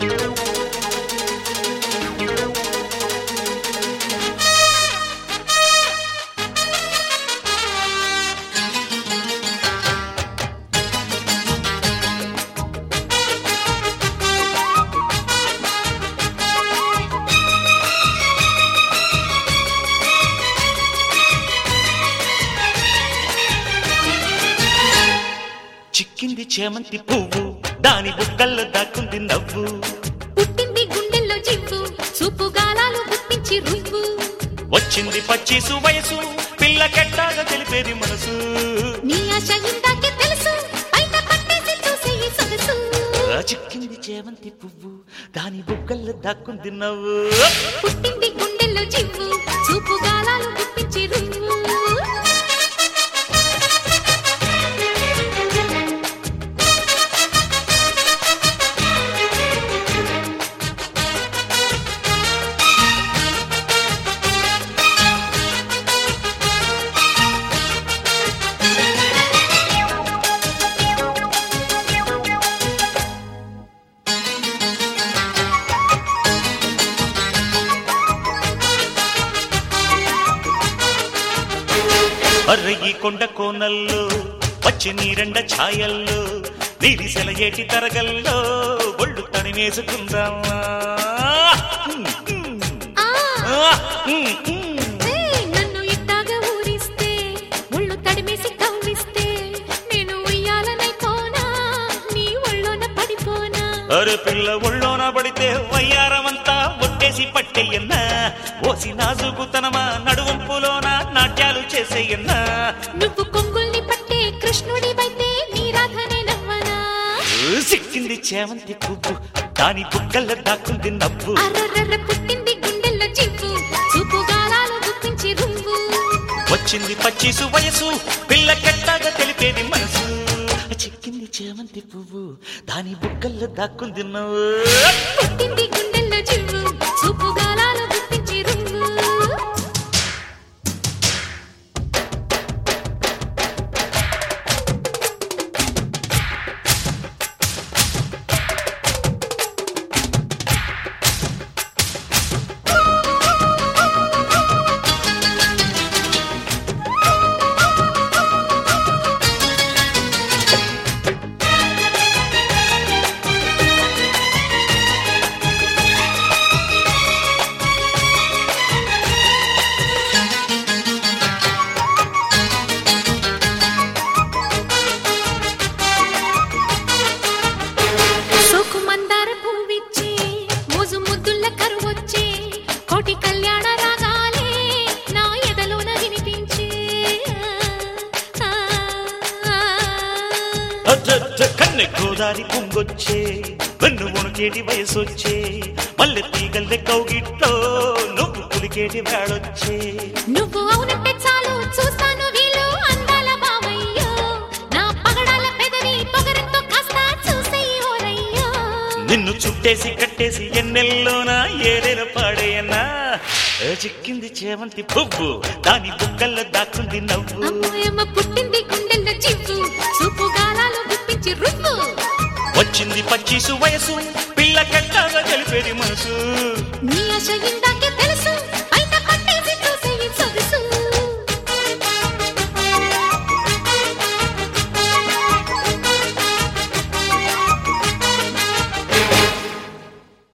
చిక్కింది చేమంతి పువ్వు దాని బుక్కల్లో దాక్కుంది నవ్వు పుట్టింది గుండెల్లో జివ్వు చూపు గాలాలు గుప్పించి రువ్వు వచ్చింది పచ్చీసు వయసు పిల్ల కెట్టాగా తెలిపేది మనసు నీ ఆశ ఇందాకే తెలుసు బయట పట్టేసి చూసే ఈ సొగసు ఆ చిక్కింది చేమంతి పువ్వు దాని బుక్కల్లో దాక్కుంది నవ్వు పుట్టింది గుండెల్లో జివ్వు చూపు గాలాలు గుప్పించి రువ్వు అర్ర ఈ కొండ కోనల్లో వచ్చి నీరెండ ఛాయల్లో నీరిసెల ఏటి తరగల్లో ఒళ్ళు తనిమేసుకుందామా ఆ ఆ, ఉమ్, ఉమ్. ఏయ్, నన్ను ఇట్టాగా ఊరిస్తే ఒళ్ళు తడిమేసి కవ్విస్తే నేను ఉయ్యాలనైపోనా నీ ఒళ్ళోన పడిపోనా అరే పిల్ల ఒళ్ళోన పడితే వయ్యారమంతా ఒట్టేసి పట్టేయన్నా ఓసి నాజుకుతనమా నడువంపులోన నాట్యాలు చేసేయన్నా నువ్వు కొంగుల్ని పట్టే కృష్ణుడివైతే నీ రాధనే నవ్వనా సిక్కింది చేమంతి పువ్వు దాని బుక్కల్లో దాక్కుంది నవ్వు అర్రర్ర పుట్టింది గుండెల్లో జివ్వు చూపు గాలాలు గుప్పించి రువ్వు వచ్చింది పచ్చిసు వయసు పిల్ల కెట్టాగా తెలిపేది మనసు చిక్కింది చేమంతి పువ్వు దాని బుక్కల్లో దాక్కుంది నవ్వు పుట్టింది గుండెల్లో జివ్వు చూపు గాలాలు గుప్పించి రువ్వు సోకు మందార పువ్విచ్చే మోజు ముద్దుల కరువొచ్చే కోటి కళ్యాణ రాగాలే నా ఎదలోన వినిపించే ఆ, ఆ, ఆ. అచ్చచ్చ కన్నె గోదారి పొంగొచ్చే వెన్ను వణుకేటి వయసొచ్చే మల్లె తీగల్లె కౌగిట్లో నువ్వు పులికేటి వేడొచ్చే నువ్వు అవునంటే చాలు చూస్తాను వీలు అందాల బావయ్యో నా పగడాల పెదవి పొగరంతో కాస్త చూసేయి ఓరయ్యో నిన్ను చుట్టేసి కట్టేసి ఎన్నెల్లోన ఏరేల పాడేయన్నా ఏ చిక్కింది చేమంతి పువ్వు దాని బుక్కల్లో దాక్కుంది నవ్వు అమ్మాయమ్మ పుట్టింది గుండెల్లో చివ్వు చూపు గాలాలు గుప్పించి రువ్వు వచ్చింది పచ్చిసు వయసు పిల్ల కెట్టాగా తెలిపేది మనసు నీ ఆశ ఇందాకే తెలుసు